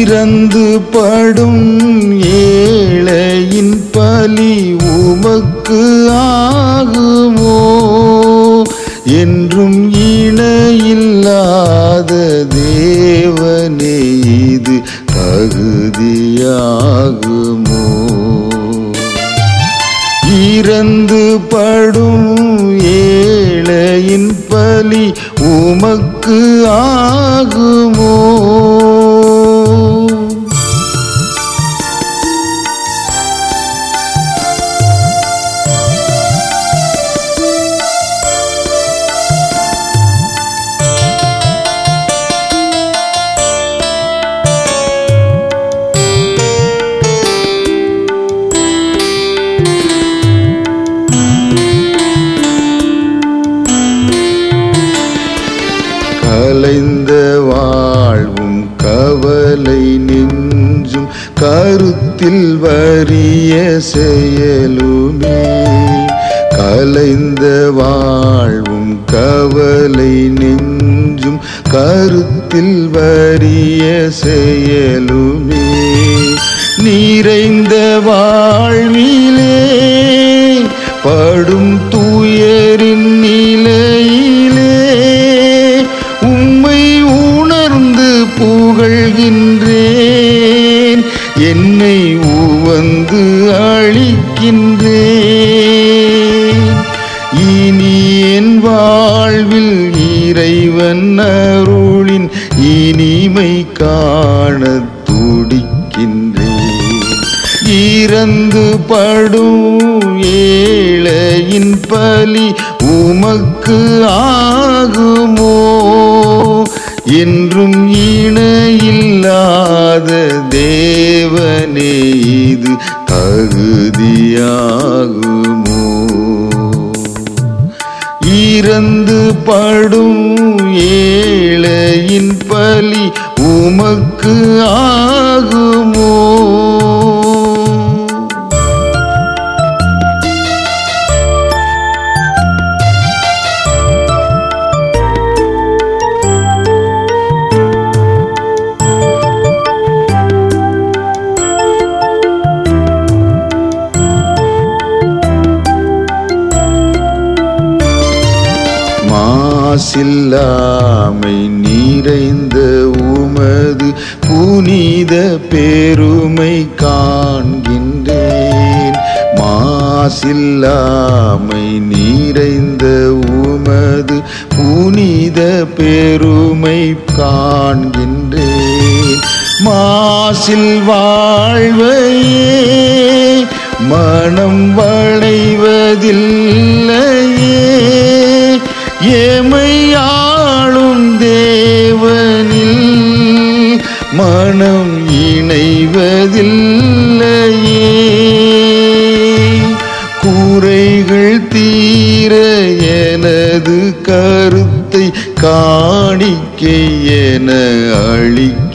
இறந்து படும் ஏழையின் பலி உமக்கு ஆகுமோ என்றும் இணையில்லாத தேவனே இது தகுதியாகுமோ இறந்து படும் ஏழையின் பலி உமக்கு ஆகுமோ கலைந்த வாழ்வும் கவலை நெஞ்சும் கருத்தில் வறிய செயலுமே கலைந்த வாழ்வும் கவலை நெஞ்சும் கருத்தில் வறிய செயலுமே நிறைந்த வாழ்விலே படும் துயரின் நிலையிலே உம்மை உணர்ந்து புகழ்கின்றேன் என்னை உவந்து அழிக்கின்றேன் இனி என் வாழ்வில் இறைவன் அருளின் இனிமை காண துடிக்கின்றேன் இறந்து படும் ஏழையின் பலி உமக்கு ஆகுமோ என்றும் இணையில்லாத தேவனே இது தகுதியாகுமோ இறந்து படும் ஏழையின் பலி உமக்கு ஆகுமோ மாசில்லாமை நிறைந்த உமது புனித பெருமை காண்கின்றேன் மாசில்லாமை நிறைந்த உமது புனித பெருமை காண்கின்றேன் மாசில் வாழ்வையே மனம் வளைவதில்லையே ஏமையாளும் தேவனில் மனம் இணைவதில்லையே கூரைகள் தீர எனது கருத்தை காணிக்கை என அளிக்க